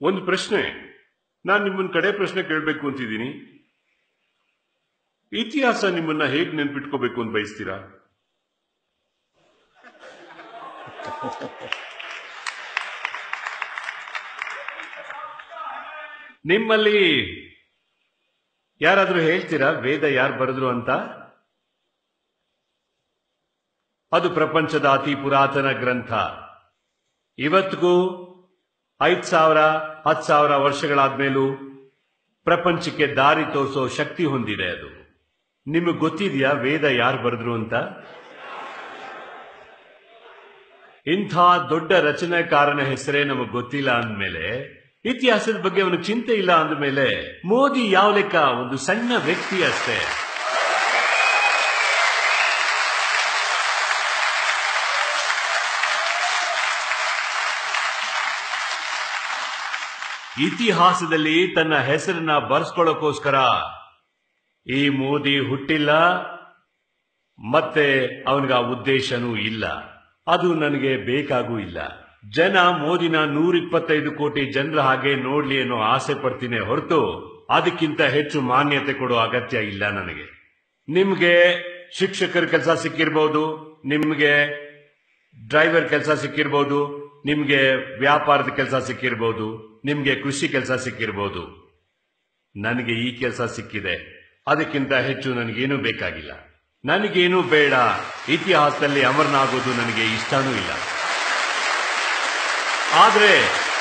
ಒಂದು ಪ್ರಶ್ನೆ ನಾನು ನಿಮ್ಮನ್ನ ಕಡೆ ಪ್ರಶ್ನೆ ಕೇಳಬೇಕು ಅಂತಿದ್ದೀನಿ ಇತಿಹಾಸ ನಿಮ್ಮನ್ನ ಹೇಗೆ ನೆನ್ಪಿಟ್ಕೋಬೇಕು ಅಂತ ಬಯಸ್ತೀರಾ ನಿಮ್ಮಲ್ಲಿ ಯಾರಾದ್ರೂ ಹೇಳ್ತೀರಾ ವೇದ ಯಾರು ಬರೆದ್ರು ಅಂತ ಅದು ಪ್ರಪಂಚದ ಅತಿ ಪುರಾತನ ಗ್ರಂಥ ಇವತ್ತಿಗೂ ಐದ್ ಸಾವಿರ ಹತ್ತು ಸಾವಿರ ವರ್ಷಗಳಾದ್ಮೇಲೂ ಪ್ರಪಂಚಕ್ಕೆ ದಾರಿ ತೋರಿಸೋ ಶಕ್ತಿ ಹೊಂದಿದೆ ಅದು ನಿಮಗೆ ಗೊತ್ತಿದೆಯಾ ವೇದ ಯಾರು ಬರೆದ್ರು ಅಂತ ಇಂಥ ದೊಡ್ಡ ರಚನೆಕಾರನ ಹೆಸರೇ ನಮಗೆ ಗೊತ್ತಿಲ್ಲ ಅಂದಮೇಲೆ ಇತಿಹಾಸದ ಬಗ್ಗೆ ಅವನಿಗೆ ಚಿಂತೆ ಇಲ್ಲ ಅಂದಮೇಲೆ ಮೋದಿ ಯಾವ ಲೆಕ್ಕ ಒಂದು ಸಣ್ಣ ವ್ಯಕ್ತಿ ಅಷ್ಟೇ ಇತಿಹಾಸದಲ್ಲಿ ತನ್ನ ಹೆಸರನ್ನ ಬರ್ಸ್ಕೊಳ್ಳೋಕೋಸ್ಕರ ಈ ಮೋದಿ ಹುಟ್ಟಿಲ್ಲ ಮತ್ತೆ ಅವನಿಗೆ ಆ ಉದ್ದೇಶನೂ ಇಲ್ಲ ಅದು ನನಗೆ ಬೇಕಾಗೂ ಇಲ್ಲ ಜನ ಮೋದಿನ ನೂರಿಪ್ಪತ್ತೈದು ಕೋಟಿ ಜನರ ಹಾಗೆ ನೋಡ್ಲಿ ಅನ್ನೋ ಆಸೆ ಪಡ್ತೀನಿ ಹೊರತು ಅದಕ್ಕಿಂತ ಹೆಚ್ಚು ಮಾನ್ಯತೆ ಕೊಡೋ ಅಗತ್ಯ ಇಲ್ಲ ನನಗೆ ನಿಮ್ಗೆ ಶಿಕ್ಷಕರ ಕೆಲಸ ಸಿಕ್ಕಿರ್ಬೋದು ನಿಮ್ಗೆ ಡ್ರೈವರ್ ಕೆಲಸ ಸಿಕ್ಕಿರ್ಬೋದು ನಿಮ್ಗೆ ವ್ಯಾಪಾರದ ಕೆಲಸ ಸಿಕ್ಕಿರ್ಬೋದು ನಿಮ್ಗೆ ಕೃಷಿ ಕೆಲಸ ಸಿಕ್ಕಿರ್ಬೋದು ನನಗೆ ಈ ಕೆಲಸ ಸಿಕ್ಕಿದೆ ಅದಕ್ಕಿಂತ ಹೆಚ್ಚು ನನಗೇನೂ ಬೇಕಾಗಿಲ್ಲ ನನಗೇನೂ ಬೇಡ ಇತಿಹಾಸದಲ್ಲಿ ಅಮರನಾಗೋದು ನನಗೆ ಇಷ್ಟನೂ ಇಲ್ಲ ಆದ್ರೆ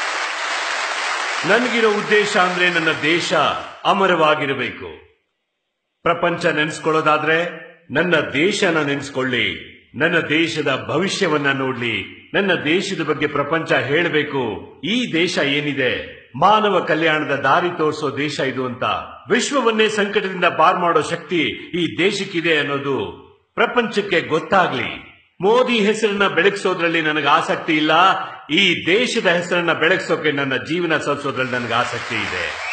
ನನಗಿರೋ ಉದ್ದೇಶ ಅಂದ್ರೆ ನನ್ನ ದೇಶ ಅಮರವಾಗಿರಬೇಕು ಪ್ರಪಂಚ ನೆನೆಸ್ಕೊಳ್ಳೋದಾದ್ರೆ ನನ್ನ ದೇಶನ ನೆನೆಸ್ಕೊಳ್ಳಿ ನನ್ನ ದೇಶದ ಭವಿಷ್ಯವನ್ನ ನೋಡ್ಲಿ ನನ್ನ ದೇಶದ ಬಗ್ಗೆ ಪ್ರಪಂಚ ಹೇಳಬೇಕು ಈ ದೇಶ ಏನಿದೆ ಮಾನವ ಕಲ್ಯಾಣದ ದಾರಿ ತೋರಿಸೋ ದೇಶ ಇದು ಅಂತ ವಿಶ್ವವನ್ನೇ ಸಂಕಟದಿಂದ ಪಾರ್ ಮಾಡೋ ಶಕ್ತಿ ಈ ದೇಶಕ್ಕಿದೆ ಅನ್ನೋದು ಪ್ರಪಂಚಕ್ಕೆ ಗೊತ್ತಾಗ್ಲಿ ಮೋದಿ ಹೆಸರನ್ನ ಬೆಳಗಿಸೋದ್ರಲ್ಲಿ ನನಗೆ ಆಸಕ್ತಿ ಇಲ್ಲ ಈ ದೇಶದ ಹೆಸರನ್ನ ಬೆಳಗಿಸೋಕೆ ನನ್ನ ಜೀವನ ಸಲ್ಸೋದ್ರಲ್ಲಿ ನನಗೆ ಆಸಕ್ತಿ ಇದೆ